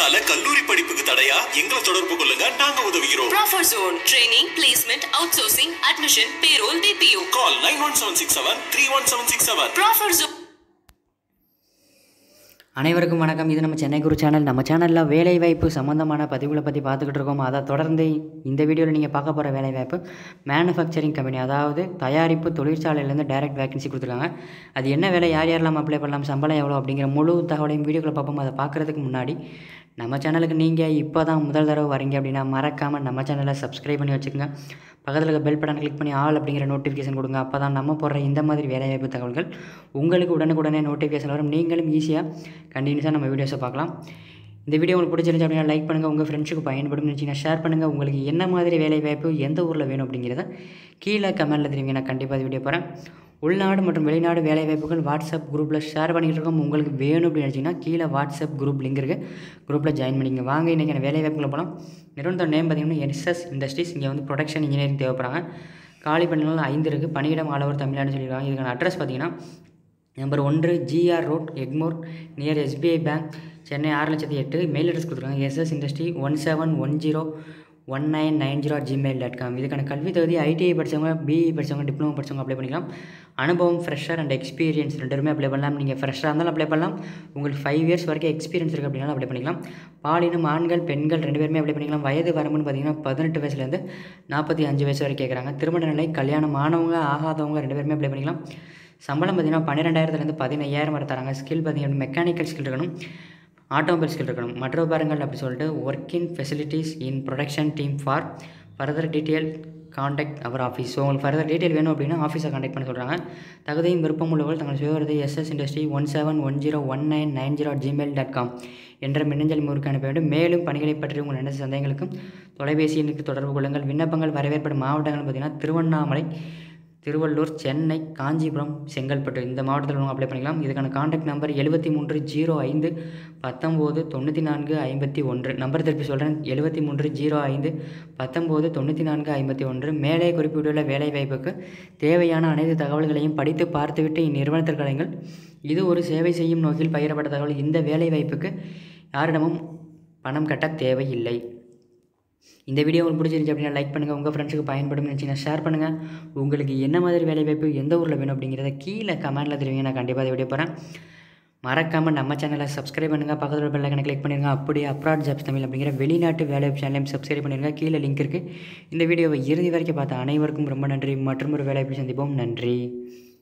இதனால கல்லூரி படிப்புக்கு தடையா எங்களை தொடர்பு கொள்ளுங்க நாங்க உதவுகிறோம் Proffer Zone. Training, placement, outsourcing, admission, payroll, BPO. Call nine one seven six seven three one seven six seven Proffer Zone. அனைவருக்கும் வணக்கம் இது நம்ம சென்னை குரு சேனல் நம்ம சேனலில் வேலைவாய்ப்பு சம்மந்தமான பதிவுகளை பற்றி பார்த்துக்கிட்டு இருக்கோம் அதை தொடர்ந்து இந்த வீடியோவில் நீங்கள் பார்க்க போகிற வேலைவாய்ப்பு மேனுஃபேக்சரிங் கம்பெனி அதாவது தயாரிப்பு தொழிற்சாலையிலேருந்து டைரக்ட் வேகன்சி கொடுத்துருக்காங்க அது என்ன வேலை யார் யாரெல்லாம் அப்ளை பண்ணலாம் சம்பளம் எவ்வளோ அப்படிங்கிற முழு தகவலையும் வீடியோக்களை பார்ப்போம் அதை பார்க்குறதுக்கு முன்னாடி நம்ம சேனலுக்கு நீங்கள் இப்போ தான் முதல் தடவை வரீங்க அப்படின்னா மறக்காமல் நம்ம சேனலை சப்ஸ்கிரைப் பண்ணி வச்சுக்கோங்க பக்கத்தில் இருக்க பெல் பட்டன் கிளிக் பண்ணி ஆல் அப்படிங்கிற நோட்டிஃபிகேஷன் கொடுங்க அப்போ தான் நம்ம போடுற இந்த மாதிரி வேலைவாய்ப்பு தகவல்கள் உங்களுக்கு உடனுக்குடனே நோட்டிஃபிகேஷன் வரும் நீங்களும் ஈஸியாக கண்டினியூஸாக நம்ம வீடியோஸை பார்க்கலாம் இந்த வீடியோ உங்களுக்கு பிடிச்சிருந்துச்சு அப்படின்னா லைக் பண்ணுங்கள் உங்கள் ஃப்ரெண்ட்ஸுக்கு பயன்படும் நினச்சிங்கன்னா ஷேர் பண்ணுங்கள் உங்களுக்கு என்ன மாதிரி வேலைவாய்ப்பு எந்த ஊரில் வேணும் அப்படிங்கிறத கீழே கமெண்ட்டில் தெரிவிங்க நான் கண்டிப்பாக இந்த வீடியோ போகிறேன் உள்நாடு மற்றும் வெளிநாடு வேலைவாய்ப்புகள் வாட்ஸ்அப் குரூப்பில் ஷேர் பண்ணிக்கிட்டு இருக்கோம் உங்களுக்கு வேணும் அப்படின்னு நினச்சிங்கன்னா கீழே வாட்ஸ்அப் குரூப் லிங்க் இருக்குது குரூப்பில் ஜாயின் பண்ணிங்க வாங்க இன்றைக்கி வேலைவாய்ப்புகளை போகலாம் நிறுவனத்தோட நேம் பார்த்தீங்கன்னா என்எஸ்எஸ் இண்டஸ்ட்ரீஸ் இங்கே வந்து ப்ரொடக்ஷன் இன்ஜினியரிங் தேவைப்படுறாங்க காலி பணிகள் ஐந்து இருக்குது பணியிடம் ஆலவர் தமிழ்நாடு சொல்லியிருக்காங்க இதுக்கான அட்ரஸ் பார்த்தீங்கன்னா நம்பர் ஒன்று GR road Egmore near SBI bank Chennai ஆறு லட்சத்தி எட்டு மெயில் அட்ரஸ் கொடுத்துருக்காங்க SS industry one seven one zero one nine nine zero Gmail dot com இதுக்கான கல்வி தகுதி ஐடிஐ படித்தவங்க பிஇ படித்தவங்க டிப்ளமோ படித்தவங்க அப்ளை பண்ணிக்கலாம் அனுபவம் ஃப்ரெஷர் அண்ட் எக்ஸ்பீரியன்ஸ் ரெண்டு பேருமே அப்ளை பண்ணலாம் நீங்கள் ஃப்ரெஷ்ஷாக இருந்தாலும் அப்ளை பண்ணலாம் உங்களுக்கு ஃபைவ் இயர்ஸ் வரைக்கும் எக்ஸ்பீரியன்ஸ் இருக்குது அப்படின்னாலும் அப்ளை பண்ணிக்கலாம் பாலினம் ஆண்கள் பெண்கள் ரெண்டு பேருமே அப்ளை பண்ணிக்கலாம் வயது வரம்புன்னு பார்த்தீங்கன்னா பதினெட்டு வயசுலேருந்து நாற்பத்தி அஞ்சு வயசு வரைக்கும் கேட்குறாங்க திருமண நிலை கல்யாணம் ஆனவங்க ஆகாதவங்க ரெண்டு பேருமே அப்ளை பண்ணிக்கலாம் சம்பளம் பார்த்தீங்கன்னா பன்னிரெண்டாயிரத்துலேருந்து பதினையாயிரம் வரை தராங்க ஸ்கில் பார்த்தீங்கன்னா மெக்கானிக்கல் ஸ்கில் இருக்கணும் ஆட்டோமொபைல் ஸ்கில் இருக்கணும் மற்ற உபகரணங்கள் அப்படி சொல்லிட்டு working facilities in production team for further detail contact our office so உங்களுக்கு ஃபர்தர் டீட்டெயில் வேணும் அப்படின்னா ஆஃபீஸை காண்டாக்ட் பண்ண சொல்கிறாங்க தகுதியும் விருப்பம் உள்ளவர்கள் தங்கள் சுயவரது SS industry one seven one zero one nine nine zero Gmail dot com என்ற மின்னஞ்சல் முறுக்கு அனுப்ப வேண்டும் மேலும் பணிகளை பற்றி உங்கள் என்ன சந்தேகங்களுக்கும் தொலைபேசி எண்ணுக்கு தொடர்பு கொள்ளுங்கள் விண்ணப்பங்கள் வரவேற்படும் மாவட்டங்கள் பார்த்திங்கன்னா திருவண்ணாமலை திருவள்ளூர் சென்னை காஞ்சிபுரம் செங்கல்பட்டு இந்த மாவட்டத்தில் உள்ளவங்க அப்ளை பண்ணிக்கலாம் இதுக்கான காண்டாக்ட் நம்பர் எழுபத்தி மூன்று ஜீரோ ஐந்து பத்தொம்போது தொண்ணூற்றி நான்கு ஐம்பத்தி ஒன்று நம்பர் திருப்பி சொல்கிறேன் எழுபத்தி மூன்று ஜீரோ ஐந்து பத்தொம்போது தொண்ணூற்றி நான்கு ஐம்பத்தி ஒன்று மேலே குறிப்பிட்டுள்ள வேலை வாய்ப்புக்கு தேவையான அனைத்து தகவல்களையும் படித்து பார்த்துவிட்டு இந்நிறுவனத்திற்கு அழைங்கள் இது ஒரு சேவை செய்யும் நோக்கில் பகிரப்பட்ட தகவல் இந்த வேலை வாய்ப்புக்கு யாரிடமும் பணம் கட்ட தேவையில்லை இந்த வீடியோ உங்களுக்கு பிடிச்சிருந்துச்சு அப்படின்னா லைக் பண்ணுங்கள் உங்கள் ஃப்ரெண்ட்ஸுக்கு பயன்படும் நினச்சிங்கன்னா ஷேர் பண்ணுங்கள் உங்களுக்கு என்ன மாதிரி வேலைவாய்ப்பு எந்த ஊரில் வேணும் அப்படிங்கிறத கீழே கமெண்ட்டில் தெரிவிங்க நான் கண்டிப்பாக இந்த வீடியோ போகிறேன் மறக்காமல் நம்ம சேனலை சப்ஸ்கிரைப் பண்ணுங்கள் பக்கத்தில் பெல் ஐக்கனை கிளிக் பண்ணிடுங்க அப்படியே அப்ராட் ஜாப்ஸ் தமிழ் அப்படிங்கிற வெளிநாட்டு வேலை சேனலையும் சப்ஸ்கிரைப் பண்ணிடுங்க கீழே லிங்க் இருக்குது இந்த வீடியோவை இறுதி வரைக்கும் பார்த்த அனைவருக்கும் ரொம்ப நன்றி மற்றும் ஒரு வேலைவாய்ப்பு சந்திப்போம் நன்றி